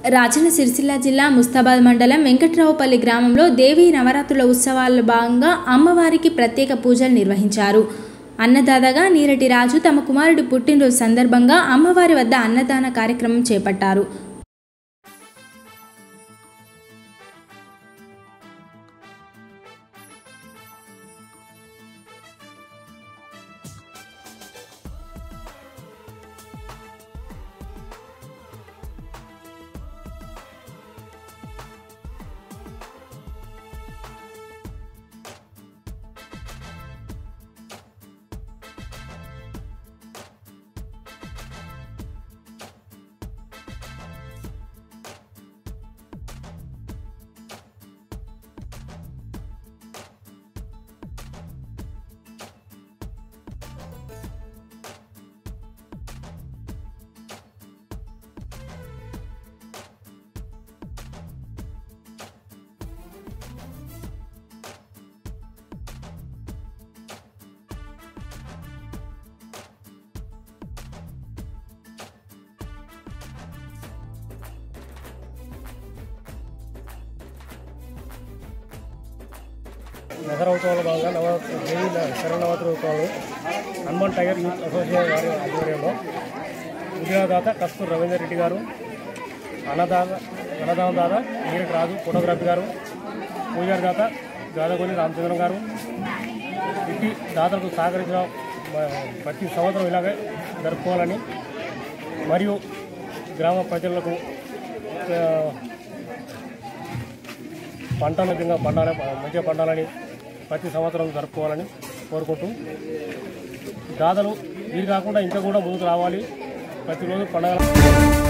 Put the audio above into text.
రాజన్న సిరిసిల్ల జిల్లా ముస్తాబాద్ మండలం వెంకట్రావుపల్లి గ్రామంలో దేవీ నవరాత్రుల ఉత్సవాల్లో భాగంగా అమ్మవారికి ప్రత్యేక పూజలు నిర్వహించారు అన్నదాతగా నీరటి రాజు తమ కుమారుడి పుట్టినరోజు సందర్భంగా అమ్మవారి వద్ద అన్నదాన కార్యక్రమం చేపట్టారు దసరా ఉత్సవాల భాగంగా నవరాత్రి దేవి శరణవరాత్రి ఉత్సవాలు హనుమాన్ టైగర్ యూత్ అసోసియేషన్ వారి ఆధ్వర్యంలో విజయదాత కస్తూర్ రవీందర్ రెడ్డి గారు అన్నదాత అన్నదానదాత నీరటి రాజు ఫోటోగ్రఫీ గారు పూజారి దాత గాదగొని రామచంద్రం గారు ఇట్టి దాతలకు సహకరించిన మ- ప్రతి సంవత్సరం ఇలాగే జరుపుకోవాలని మరియు గ్రామ ప్రజలకు ఆ, పంటలు విధంగా పండాలి మంచిగా పండాలని ప్రతి సంవత్సరం జరుపుకోవాలని కోరుకుంటూ దాతలు వీరు కాకుండా ఇంకా కూడా ముందుకు రావాలి ప్రతిరోజు పండగ